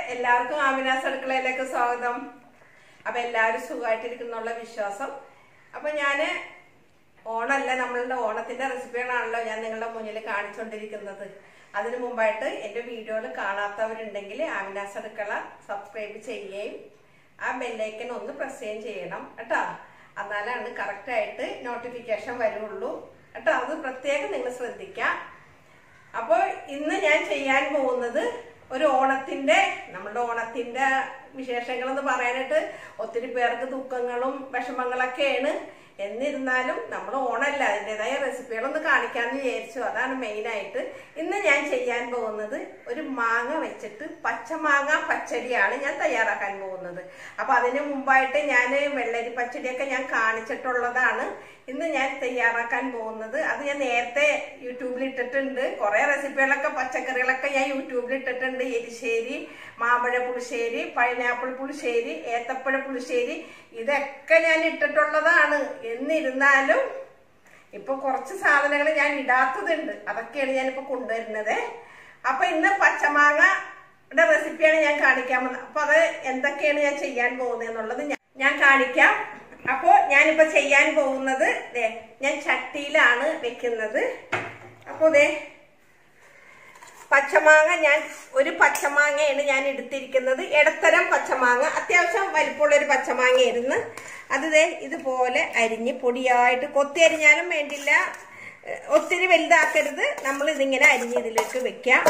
എല്ലാവർക്കും ആമിനാസ് അടുക്കളയിലേക്ക് സ്വാഗതം അപ്പൊ എല്ലാവരും സുഖമായിട്ടിരിക്കുന്നുള്ള വിശ്വാസം അപ്പൊ ഞാന് ഓണല്ല നമ്മളുടെ ഓണത്തിന്റെ റെസിപ്പികളാണല്ലോ ഞാൻ നിങ്ങളുടെ മുന്നിൽ കാണിച്ചുകൊണ്ടിരിക്കുന്നത് അതിനു മുമ്പായിട്ട് എന്റെ വീഡിയോകൾ കാണാത്തവരുണ്ടെങ്കിൽ ആമിനാസ് അടുക്കള സബ്സ്ക്രൈബ് ചെയ്യുകയും ആ ബെല്ലൈക്കൻ ഒന്ന് പ്രസ് ചെയ്യുകയും ചെയ്യണം കേട്ടോ എന്നാലാണ് കറക്റ്റ് ആയിട്ട് നോട്ടിഫിക്കേഷൻ വരുള്ളൂ കേട്ടോ അത് പ്രത്യേകം നിങ്ങൾ ശ്രദ്ധിക്കാം അപ്പോൾ ഇന്ന് ഞാൻ ചെയ്യാൻ പോകുന്നത് ഒരു ഓണത്തിന്റെ നമ്മുടെ ഓണത്തിന്റെ വിശേഷങ്ങൾ എന്ന് പറയാനായിട്ട് ഒത്തിരി പേർക്ക് ദുഃഖങ്ങളും വിഷമങ്ങളൊക്കെയാണ് എന്നിരുന്നാലും നമ്മൾ ഓണമല്ല അതിൻ്റെതായ റെസിപ്പികളൊന്ന് കാണിക്കാമെന്ന് വിചാരിച്ചു അതാണ് മെയിനായിട്ട് ഇന്ന് ഞാൻ ചെയ്യാൻ പോകുന്നത് ഒരു മാങ്ങ വെച്ചിട്ട് പച്ചമാങ്ങ പച്ചടിയാണ് ഞാൻ തയ്യാറാക്കാൻ പോകുന്നത് അപ്പൊ അതിന് മുമ്പായിട്ട് ഞാൻ വെള്ളരി പച്ചടിയൊക്കെ ഞാൻ കാണിച്ചിട്ടുള്ളതാണ് ഇന്ന് ഞാൻ തയ്യാറാക്കാൻ പോകുന്നത് അത് ഞാൻ നേരത്തെ യൂട്യൂബിൽ ഇട്ടിട്ടുണ്ട് കുറെ റെസിപ്പികളൊക്കെ പച്ചക്കറികളൊക്കെ ഞാൻ യൂട്യൂബിൽ ഇട്ടിട്ടുണ്ട് എരിശ്ശേരി മാമ്പഴ പുളിശ്ശേരി പൈനാപ്പിൾ പുളിശ്ശേരി ഏത്തപ്പഴ പുളിശ്ശേരി ഇതൊക്കെ ഞാൻ ഇട്ടിട്ടുള്ളതാണ് എന്നിരുന്നാലും ഇപ്പൊ കുറച്ച് സാധനങ്ങൾ ഞാൻ ഇടാത്തതുണ്ട് അതൊക്കെയാണ് ഞാനിപ്പോ കൊണ്ടുവരുന്നത് അപ്പൊ ഇന്ന് പച്ചമാങ്ങയുടെ റെസിപ്പിയാണ് ഞാൻ കാണിക്കാൻ പോകുന്നത് അപ്പൊ അത് എന്തൊക്കെയാണ് ഞാൻ ചെയ്യാൻ പോകുന്നത് എന്നുള്ളത് ഞാൻ- ഞാൻ കാണിക്കാം അപ്പോ ഞാനിപ്പോ ചെയ്യാൻ പോകുന്നത് ദേ ഞാൻ ചട്ടിയിലാണ് വെക്കുന്നത് അപ്പോ ദേ പച്ചമാങ്ങ ഞാൻ ഒരു പച്ചമാങ്ങയാണ് ഞാൻ എടുത്തിരിക്കുന്നത് ഇടത്തരം പച്ചമാങ്ങ അത്യാവശ്യം വലിപ്പമുള്ള ഒരു പച്ചമാങ്ങയായിരുന്നു അത് ദേ ഇതുപോലെ അരിഞ്ഞ് പൊടിയായിട്ട് കൊത്തി അരിഞ്ഞാലും വേണ്ടില്ല ഏഹ് ഒത്തിരി വലുതാക്കരുത് നമ്മൾ ഇതിങ്ങനെ അരിഞ്ഞ് ഇതിലേക്ക് വെക്കാം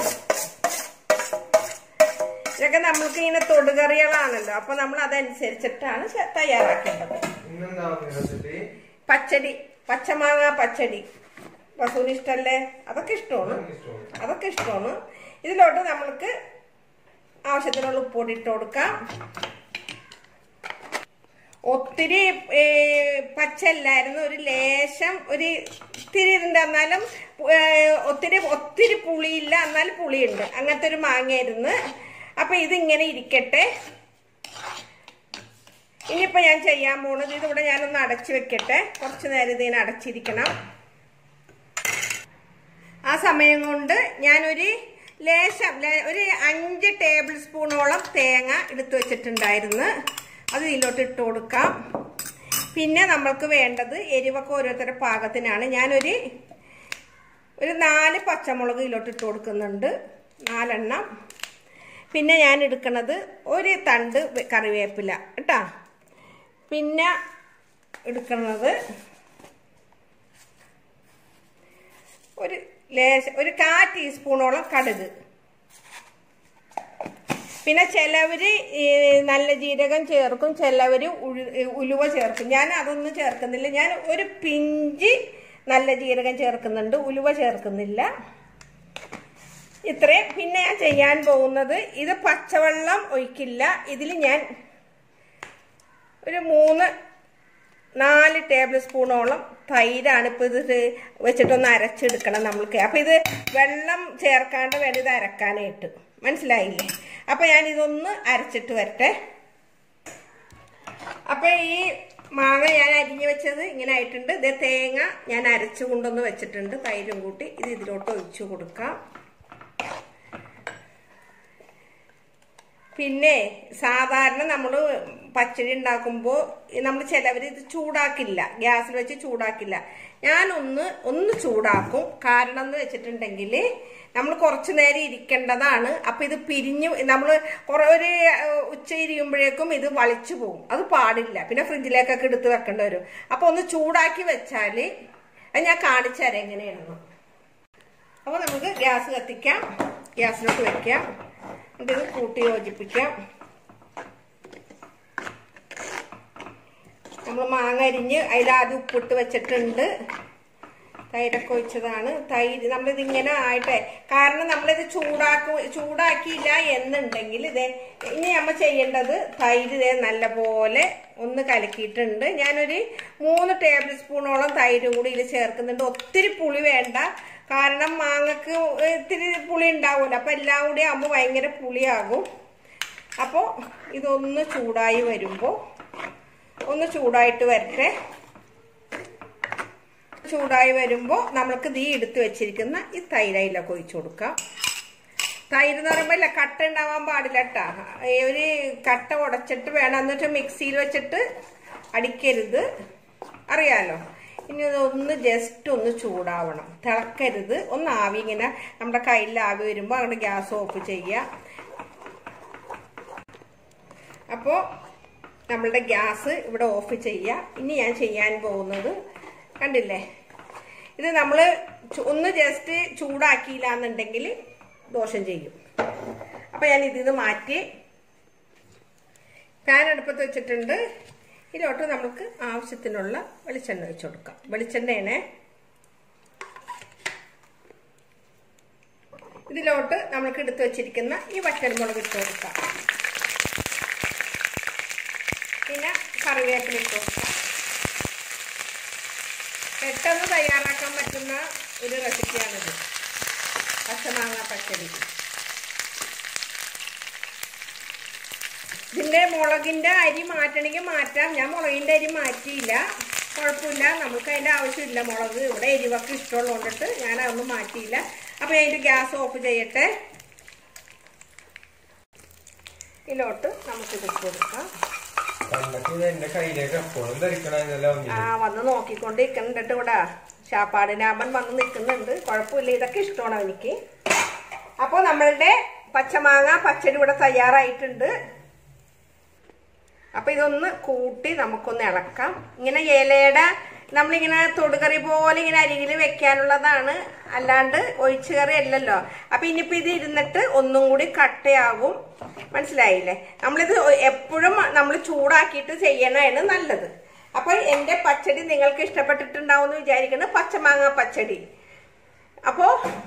ഇതൊക്കെ നമ്മൾക്ക് ഇങ്ങനെ തൊടുകറികളാണല്ലോ അപ്പൊ നമ്മൾ അതനുസരിച്ചിട്ടാണ് ചെ- തയ്യാറാക്കേണ്ടത് ഇന്നെന്താ റെസിപ്പി പച്ചടി പച്ചമാങ്ങ പച്ചടി വസൂന് ഇഷ്ടല്ലേ അതൊക്കെ ഇഷ്ടമാണ് ഇഷ്ടമാണ് അതൊക്കെ ഇഷ്ടമാണ് ഇതിലോട്ട് നമ്മൾക്ക് ആവശ്യത്തിനുള്ള ഉപ്പൊടി ഇട്ട് കൊടുക്കാം ഒത്തിരി ഏ, പച്ചല്ലായിരുന്നു ഒരു ലേശം ഒരു ഇത്തിരി ഉണ്ട് എന്നാലും ഏ, ഒത്തിരി ഒത്തിരി പുളിയില്ല എന്നാലും പുളിയുണ്ട് അങ്ങനത്തെ ഒരു മാങ്ങയായിരുന്നു അപ്പൊ ഇതിങ്ങനെ ഇരിക്കട്ടെ ഇനിയിപ്പോ ഞാൻ ചെയ്യാൻ പോണത് ഇതിവിടെ ഞാനൊന്ന് അടച്ചു വെക്കട്ടെ കുറച്ചു നേരം ഇതിനെ അടച്ചിരിക്കണം ആ സമയം കൊണ്ട് ഞാനൊരു ലേശം ലേ- ഒരു അഞ്ച് ടേബിൾ സ്പൂണോളം തേങ്ങ എടുത്തു വെച്ചിട്ടുണ്ടായിരുന്നു അത് ഇതിലോട്ട് ഇട്ട് കൊടുക്കാം പിന്നെ നമ്മൾക്ക് വേണ്ടത് എരിവൊക്കെ ഓരോരുത്തരുടെ പാകത്തിനാണ് ഞാനൊരു ഒരു നാല് പച്ചമുളക് ഇതിലോട്ട് ഇട്ട് കൊടുക്കുന്നുണ്ട് നാലെണ്ണം പിന്നെ ഞാൻ എടുക്കുന്നത് ഒരു തണ്ട് വെ- കറിവേപ്പില കേട്ടാ പിന്നെ എടുക്കുന്നത് ഒരു ലേശ ഒരു കാ ടീസ്പൂണോളം കടുക് പിന്നെ ചിലവര് ഈ നല്ല ജീരകം ചേർക്കും ചിലവര് ഉഴു- ഉലുവ ചേർക്കും ഞാൻ അതൊന്നും ചേർക്കുന്നില്ല ഞാൻ ഒരു പിഞ്ച് നല്ല ജീരകം ചേർക്കുന്നുണ്ട് ഉലുവ ചേർക്കുന്നില്ല ഇത്രയും പിന്നെ ഞാൻ ചെയ്യാൻ പോകുന്നത് ഇത് പച്ചവെള്ളം ഒഴിക്കില്ല ഇതിൽ ഞാൻ ഒരു മൂന്ന് നാല് ടേബിൾ സ്പൂണോളം തൈരാണ് ഇപ്പൊ ഇത് വെച്ചിട്ടൊന്ന് അരച്ചെടുക്കണം നമ്മൾക്ക് അപ്പൊ ഇത് വെള്ളം ചേർക്കാണ്ട് വേണം ഇത് അരക്കാനായിട്ട് മനസ്സിലായില്ലേ അപ്പൊ ഞാൻ ഇതൊന്ന് അരച്ചിട്ട് വരട്ടെ അപ്പൊ ഈ മാങ്ങ ഞാൻ അരിഞ്ഞു വെച്ചത് ഇങ്ങനെ ആയിട്ടുണ്ട് ഇത് തേങ്ങ ഞാൻ അരച്ചു കൊണ്ടൊന്ന് വെച്ചിട്ടുണ്ട് തൈരും കൂട്ടി ഇത് ഇതിലോട്ട് ഒഴിച്ചു കൊടുക്കാം പിന്നെ സാധാരണ നമ്മൾ പച്ചടി ഉണ്ടാക്കുമ്പോൾ നമ്മൾ ചിലവർ ഇത് ചൂടാക്കില്ല ഗ്യാസിൽ വെച്ച് ചൂടാക്കില്ല ഞാനൊന്ന് ഒന്ന് ചൂടാക്കും കാരണം എന്ന് വെച്ചിട്ടുണ്ടെങ്കിൽ നമ്മൾ കുറച്ചു നേരം ഇരിക്കേണ്ടതാണ് അപ്പൊ ഇത് പിരിഞ്ഞു നമ്മൾ കുറെ ഒരു ഏഹ്, ഉച്ച ഇരിയുമ്പോഴേക്കും ഇത് വളിച്ചു പോകും അത് പാടില്ല പിന്നെ ഫ്രിഡ്ജിലേക്കൊക്കെ എടുത്ത് വെക്കേണ്ടി വരും അപ്പൊ ഒന്ന് ചൂടാക്കി വെച്ചാല് അത് ഞാൻ കാണിച്ചു തരാം എങ്ങനെയാണെന്ന് അപ്പോൾ നമുക്ക് ഗ്യാസ് കത്തിക്കാം ഗ്യാസിലോട്ട് വെക്കാം എന്നിട്ട് ഇത് കൂട്ടി യോജിപ്പിക്കാം നമ്മൾ മാങ്ങ അരിഞ്ഞ് അതിലാദ്യം ഉപ്പിട്ട് വെച്ചിട്ടുണ്ട് തൈരൊക്കെ ഒഴിച്ചതാണ് തൈര് നമ്മളിതിങ്ങനെ ആയിട്ടെ കാരണം നമ്മളിത് ചൂടാക്കും ചൂടാക്കിയില്ല എന്നുണ്ടെങ്കിൽ ഇതേ ഇനി നമ്മൾ ചെയ്യേണ്ടത് തൈര് ഇതേ നല്ല പോലെ ഒന്ന് കലക്കിയിട്ടുണ്ട് ഞാനൊരു മൂന്ന് ടേബിൾ സ്പൂണോളം തൈരും കൂടി ഇതിൽ ചേർക്കുന്നുണ്ട് ഒത്തിരി പുളി വേണ്ട കാരണം മാങ്ങക്ക് ഇത്തിരി പുളി ഉണ്ടാവുമല്ലോ അപ്പൊ എല്ലാം കൂടി ആകുമ്പോൾ ഭയങ്കര പുളിയാകും അപ്പോൾ ഇതൊന്ന് ചൂടായി വരുമ്പോൾ ഒന്ന് ചൂടായിട്ട് വരട്ടെ ചൂടായി വരുമ്പോൾ നമ്മൾക്ക് തീ എടുത്ത് വെച്ചിരിക്കുന്ന ഈ തൈരയിലൊക്കെ ഒഴിച്ചു കൊടുക്കാം തൈര് എന്ന് പറയുമ്പോൾ ഇല്ല കട്ട ഉണ്ടാവാൻ പാടില്ല കേട്ടാ ഒരു കട്ട ഉടച്ചിട്ട് വേണം എന്നിട്ട് മിക്സിയിൽ വെച്ചിട്ട് അടിക്കരുത് അറിയാലോ ഇനി ഇതൊന്ന് ജസ്റ്റ് ഒന്ന് ചൂടാവണം തിളക്കരുത് ഒന്ന് ആവി ഇങ്ങനെ നമ്മുടെ കയ്യിൽ ആവി വരുമ്പോൾ അങ്ങോട്ട് ഗ്യാസ് ഓഫ് ചെയ്യുക അപ്പോൾ നമ്മളുടെ ഗ്യാസ് ഇവിടെ ഓഫ് ചെയ്യുക ഇനി ഞാൻ ചെയ്യാൻ പോകുന്നത് കണ്ടില്ലേ ഇത് നമ്മൾ ഒന്ന് ജസ്റ്റ് ചൂടാക്കിയില്ല എന്നുണ്ടെങ്കിൽ ദോഷം ചെയ്യും അപ്പോൾ ഞാൻ ഇതിൽ നിന്ന് മാറ്റി പാൻ അടുപ്പത്ത് വെച്ചിട്ടുണ്ട് ഇതിലോട്ട് നമുക്ക് ആവശ്യത്തിനുള്ള വെളിച്ചെണ്ണ ഒഴിച്ചു കൊടുക്കാം വെളിച്ചെണ്ണയാണ് ഇതിലോട്ട് നമുക്ക് എടുത്തു വെച്ചിരിക്കുന്ന ഈ വറ്റൽമുളക് ഇട്ട് കൊടുക്കാം പിന്നെ കറിവേപ്പില ഇട്ട് കൊടുക്കാം പെട്ടെന്ന് തയ്യാറാക്കാൻ പറ്റുന്ന ഒരു റെസിപ്പിയാണിത് പച്ചമാങ്ങ പച്ചടി ഇതിന്റെ മുളകിന്റെ അരി മാറ്റണമെങ്കിൽ മാറ്റാം ഞാൻ മുളകിന്റെ അരി മാറ്റിയില്ല കുഴപ്പമില്ല നമുക്ക് അതിന്റെ ആവശ്യമില്ല മുളക് ഇവിടെ എരിവൊക്കെ ഇഷ്ടമുള്ളതുകൊണ്ടിട്ട് ഞാൻ അതൊന്നും മാറ്റിയില്ല അപ്പൊ ഞാൻ അതിന്റെ ഗ്യാസ് ഓഫ് ചെയ്യട്ടെ ഇതിലോട്ട് നമുക്കിത് ഇട്ട് കൊടുക്കാം പണ്ടൊക്കെ ഇത് എന്റെ കയ്യിലേക്ക് എപ്പോഴും ധരിക്കണല്ലോ ആ വന്ന് നോക്കിക്കൊണ്ടിരിക്കുന്നുണ്ട് ഇവിടെ ശാപ്പാടിനാമൻ വന്ന് നിൽക്കുന്നുണ്ട് കുഴപ്പമില്ല ഇതൊക്കെ ഇഷ്ടമാണ് എനിക്ക് അപ്പോൾ നമ്മളുടെ പച്ചമാങ്ങ പച്ചടി ഇവിടെ തയ്യാറായിട്ടുണ്ട് അപ്പൊ ഇതൊന്ന് കൂട്ടി നമുക്കൊന്ന് ഇളക്കാം ഇങ്ങനെ ഇലയുടെ നമ്മളിങ്ങനെ തൊടുകറി പോലെ ഇങ്ങനെ അരികിൽ വെക്കാനുള്ളതാണ് അല്ലാണ്ട് ഒഴിച്ചു കറി അല്ലല്ലോ അപ്പൊ ഇനിയിപ്പോ ഇത് ഇരുന്നിട്ട് ഒന്നും കൂടി കട്ടയാകും മനസ്സിലായില്ലേ നമ്മളിത് എപ്പോഴും നമ്മൾ ചൂടാക്കിയിട്ട് ചെയ്യണതാണ് നല്ലത് അപ്പൊ എന്റെ പച്ചടി നിങ്ങൾക്ക് ഇഷ്ടപ്പെട്ടിട്ടുണ്ടാവും എന്ന് വിചാരിക്കുന്നത് പച്ചമാങ്ങ പച്ചടി അപ്പോ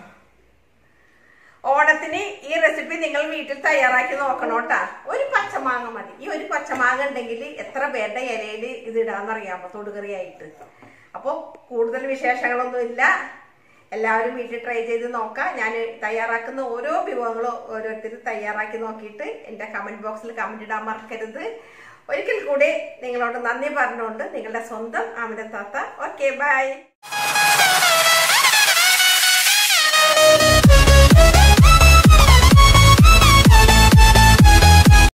ഓണത്തിന് ഈ റെസിപ്പി നിങ്ങൾ വീട്ടിൽ തയ്യാറാക്കി നോക്കണോട്ടാ ഒരു പച്ചമാങ്ങ മതി ഈ ഒരു പച്ചമാങ്ങ ഉണ്ടെങ്കിൽ എത്ര പേരുടെ ഇലയിൽ ഇത് ഇടാന്നറിയാമോ തൊടുകറിയായിട്ട് അപ്പോൾ കൂടുതൽ വിശേഷങ്ങളൊന്നും ഇല്ല എല്ലാവരും വീട്ടിൽ ട്രൈ ചെയ്ത് നോക്കാം ഞാൻ തയ്യാറാക്കുന്ന ഓരോ വിഭവങ്ങളും ഓരോരുത്തർ തയ്യാറാക്കി നോക്കിയിട്ട് എൻ്റെ കമൻറ്റ് ബോക്സിൽ കമൻറ്റ് ഇടാൻ മറക്കരുത് ഒരിക്കൽ കൂടി നിങ്ങളോട് നന്ദി പറഞ്ഞുകൊണ്ട് നിങ്ങളുടെ സ്വന്തം ആമിന താത്ത ഓക്കെ ബൈ